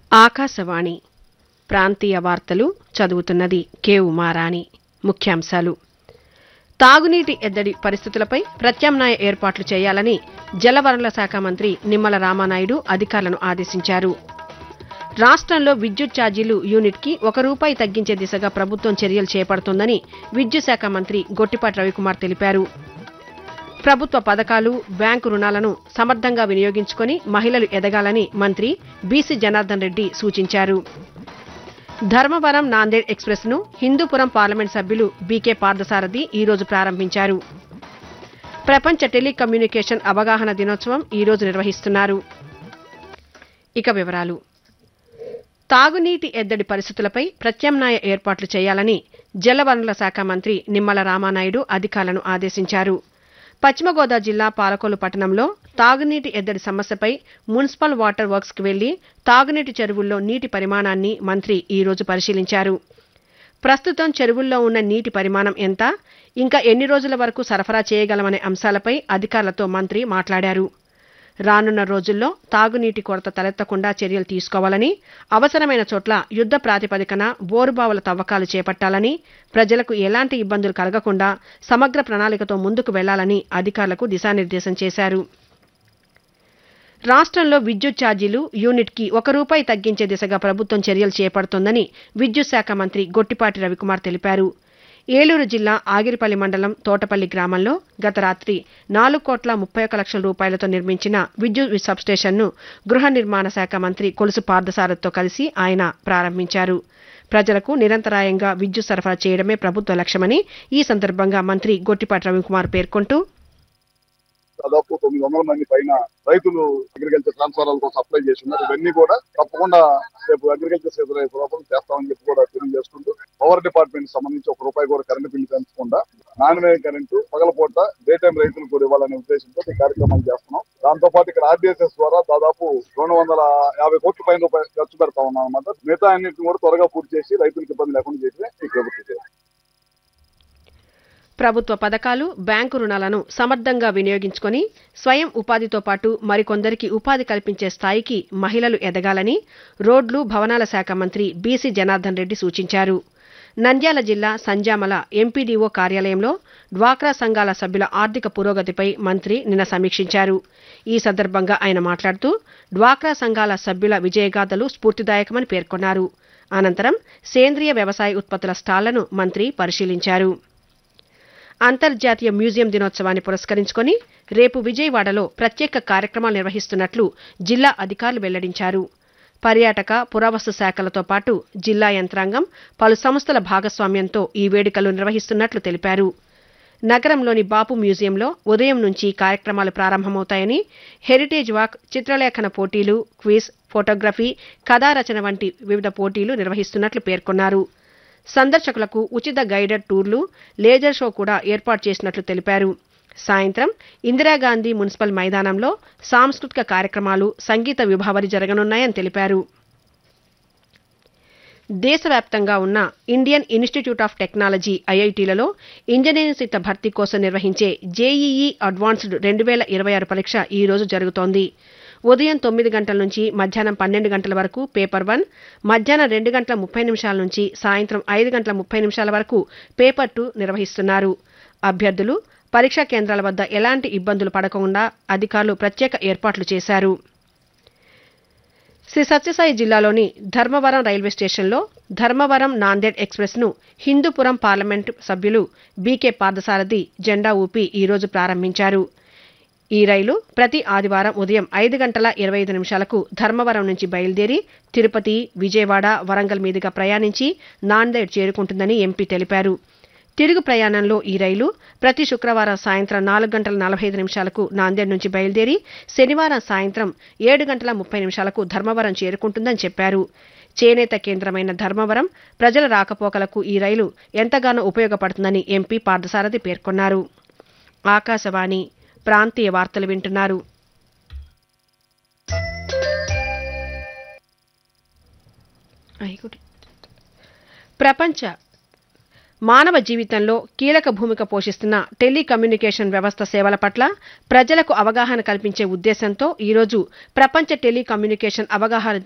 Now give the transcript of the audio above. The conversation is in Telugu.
ఆకాశవాణి ప్రాంతీయ వార్తలు చదువుతున్నది కె ఉమారాణి ముఖ్యాంశాలు తాగునీటి ఎద్దడి పరిస్థితులపై ప్రత్యామ్నాయ ఏర్పాట్లు చేయాలని జలవనరుల శాఖ మంత్రి నిమ్మల రామానాయుడు అధికారులను ఆదేశించారు రాష్ట్రంలో విద్యుత్ ఛార్జీలు యూనిట్కి ఒక రూపాయి తగ్గించే దిశగా ప్రభుత్వం చర్యలు చేపడుతోందని విద్యుత్ శాఖ మంత్రి గొట్టిపాటి రవికుమార్ తెలిపారు ప్రభుత్వ పథకాలు బ్యాంకు రుణాలను సమర్థంగా వినియోగించుకొని మహిళలు ఎదగాలని మంత్రి బీసీ జనార్దన్ రెడ్డి సూచించారు ధర్మవరం నాందేడ్ ఎక్స్ప్రెస్ ను హిందూపురం పార్లమెంట్ సభ్యులు బీకే పార్థసారథి ఈ రోజు ప్రారంభించారు ప్రపంచ టెలికమ్యూనికేషన్ అవగాహన దినోత్సవం ఈ రోజు నిర్వహిస్తున్నారు ఇక వివరాలు తాగునీటి ఎద్దడి పరిస్థితులపై ప్రత్యామ్నాయ ఏర్పాట్లు చేయాలని జలవనరుల శాఖ మంత్రి నిమ్మల రామానాయుడు అధికారులను ఆదేశించారు పశ్చిమ గోదావరి జిల్లా పాలకొల్లు పట్టణంలో తాగునీటి ఎద్దడి సమస్యపై మున్సిపల్ వాటర్ వర్క్స్కి వెళ్లి తాగునీటి చెరువుల్లో నీటి పరిమాణాన్ని మంత్రి ఈ రోజు పరిశీలించారు ప్రస్తుతం చెరువుల్లో ఉన్న నీటి పరిమాణం ఎంత ఇంకా ఎన్ని రోజుల వరకు సరఫరా చేయగలమనే అంశాలపై అధికారులతో మంత్రి మాట్లాడారు రానున్న రోజుల్లో తాగునీటి కొరత తలెత్తకుండా చర్యలు తీసుకోవాలని అవసరమైన చోట్ల యుద్ధ ప్రాతిపదికన బోరుబావుల తవ్వకాలు చేపట్టాలని ప్రజలకు ఎలాంటి ఇబ్బందులు కలగకుండా సమగ్ర ప్రణాళికతో ముందుకు వెళ్లాలని అధికారులకు దిశానిర్దేశం చేశారు రాష్ట్రంలో విద్యుత్ ఛార్జీలు యూనిట్కి ఒక రూపాయి తగ్గించే దిశగా ప్రభుత్వం చర్యలు చేపడుతోందని విద్యుత్ శాఖ మంత్రి గొట్టిపాటి రవికుమార్ తెలిపారు ఏలూరు జిల్లా ఆగిరిపల్లి మండలం తోటపల్లి గ్రామంలో గత రాత్రి నాలుగు కోట్ల ముప్పై ఒక్క లక్షల రూపాయలతో నిర్మించిన విద్యుత్ సబ్స్టేషన్ను గృహ నిర్మాణ శాఖ మంత్రి కొలుసు పార్థసారథితో కలిసి ఆయన ప్రారంభించారు ప్రజలకు నిరంతరాయంగా విద్యుత్ సరఫరా చేయడమే ప్రభుత్వ లక్ష్యమని ఈ సందర్భంగా మంత్రి గొట్టిపాటి రవికుమార్ పేర్కొంటూ దాదాపు తొమ్మిది వందల మంది పైన రైతులు అగ్రికల్చర్ ట్రాన్స్ఫారాలకు సప్లై చేసి ఉన్నారు ఇవన్నీ కూడా తప్పకుండా రేపు అగ్రికల్చర్ సేవ రేపు లోపల చేస్తామని చెప్పి కూడా తెలియజేసుకుంటూ పవర్ డిపార్ట్మెంట్ సంబంధించి ఒక రూపాయి కూడా కరెంటు బిల్లు పెంచకుండా నాణ్యమైన కరెంటు పగలపూట డే టైం రైతులు కూడా ఇవ్వాలనే ఉద్దేశంతో ఈ కార్యక్రమం చేస్తున్నాం దాంతో పాటు ఇక్కడ ఆర్డీఎస్ఎస్ ద్వారా దాదాపు రెండు వందల యాభై కోట్ల పైన రూపాయలు ఖర్చు పెడతా ఉన్నాం అనమాట మిగతా అన్నింటిని కూడా త్వరగా పూర్తి చేసి రైతులకు ఇబ్బంది లేకుండా చేయడమే ఈ ప్రభుత్వ చర్య. ప్రభుత్వ పథకాలు బ్యాంకు రుణాలను సమర్థంగా వినియోగించుకొని స్వయం ఉపాధితో పాటు మరికొందరికి ఉపాధి కల్పించే స్థాయికి మహిళలు ఎదగాలని రోడ్లు భవనాల శాఖ మంత్రి బీసీ జనార్దన్ రెడ్డి సూచించారు నంద్యాల జిల్లా సంజామల ఎంపీడీఓ కార్యాలయంలో డ్వాక్రా సంఘాల సభ్యుల ఆర్థిక పురోగతిపై మంత్రి నిన్న సమీక్షించారు ఈ సందర్భంగా ఆయన మాట్లాడుతూ డ్వాక్రా సంఘాల సభ్యుల విజయగాథలు స్ఫూర్తిదాయకమని పేర్కొన్నారు అనంతరం సేంద్రియ వ్యవసాయ ఉత్పత్తుల స్టాళ్లను మంత్రి పరిశీలించారు అంతర్జాతీయ మ్యూజియం దినోత్సవాన్ని పురస్కరించుకొని రేపు విజయవాడలో ప్రత్యేక కార్యక్రమాలు నిర్వహిస్తున్నట్లు జిల్లా అధికారులు వెల్లడించారు పర్యాటక పురావస్తు శాఖలతో పాటు జిల్లా యంత్రాంగం పలు సంస్థల భాగస్వామ్యంతో ఈ వేడుకలు నిర్వహిస్తున్నట్లు తెలిపారు నగరంలోని బాపు మ్యూజియంలో ఉదయం నుంచి కార్యక్రమాలు ప్రారంభమవుతాయని హెరిటేజ్ వాక్ చిత్రలేఖన పోటీలు క్విజ్ ఫోటోగ్రఫీ కథారచన వంటి వివిధ పోటీలు నిర్వహిస్తున్నట్లు పేర్కొన్నారు సందర్శకులకు ఉచిత గైడెడ్ టూర్లు లేజర్ షో కూడా ఏర్పాటు చేసినట్లు తెలిపారు సాయంత్రం ఇందిరాగాంధీ మున్సిపల్ మైదానంలో సాంస్కృతిక కార్యక్రమాలు సంగీత విభావరి జరగనున్నాయని తెలిపారు దేశవ్యాప్తంగా ఉన్న ఇండియన్ ఇన్స్టిట్యూట్ ఆఫ్ టెక్నాలజీ ఐఐటీలలో ఇంజనీరింగ్ సీట్ల భర్తీ కోసం నిర్వహించే జేఈఈ అడ్వాన్స్డ్ రెండు వేల ఇరవై ఆరు పరీక్ష ఈ రోజు జరుగుతోంది ఉదయం తొమ్మిది గంటల నుంచి మధ్యాహ్నం పన్నెండు గంటల వరకు పేపర్ వన్ మధ్యాహ్నం రెండు గంటల ముప్పై నిమిషాల నుంచి సాయంత్రం ఐదు గంటల ముప్పై నిమిషాల వరకు పేపర్ టూ నిర్వహిస్తున్నారు అభ్యర్థులు పరీక్షా కేంద్రాల వద్ద ఎలాంటి ఇబ్బందులు పడకుండా అధికారులు ప్రత్యేక ఏర్పాట్లు చేశారు శ్రీ సత్యసాయి జిల్లాలోని ధర్మవరం రైల్వే స్టేషన్లో ధర్మవరం నాందేడ్ ఎక్స్ప్రెస్ను హిందూపురం పార్లమెంటు సభ్యులు బీకే పార్థసారథి జెండా ఊపి ఈ రోజు ప్రారంభించారు ఈ రైలు ప్రతి ఆదివారం ఉదయం ఐదు గంటల ఇరవై ఐదు నిమిషాలకు ధర్మవరం నుంచి బయలుదేరి తిరుపతి విజయవాడ వరంగల్ మీదుగా ప్రయాణించి నాందేడ్ చేరుకుంటుందని ఎంపీ తెలిపారు తిరుగు ప్రయాణంలో ఈ రైలు ప్రతి శుక్రవారం సాయంత్రం నాలుగు గంటల నలభై ఐదు నిమిషాలకు నాందేడ్ నుంచి బయలుదేరి శనివారం సాయంత్రం ఏడు గంటల ముప్పై నిమిషాలకు ధర్మవరం చేరుకుంటుందని చెప్పారు చేనేత కేంద్రమైన ధర్మవరం ప్రజల రాకపోకలకు ఈ రైలు ఎంతగానో ఉపయోగపడుతుందని ఎంపీ పార్థసారథి పేర్కొన్నారు ఆకాశవాణి ప్రాంతీయ వార్తలు వింటున్నారు ప్రపంచ మానవ జీవితంలో కీలక భూమిక పోషిస్తున్న టెలికమ్యూనికేషన్ వ్యవస్థ సేవల పట్ల ప్రజలకు అవగాహన కల్పించే ఉద్దేశంతో ఈరోజు ప్రపంచ టెలికమ్యూనికేషన్ అవగాహన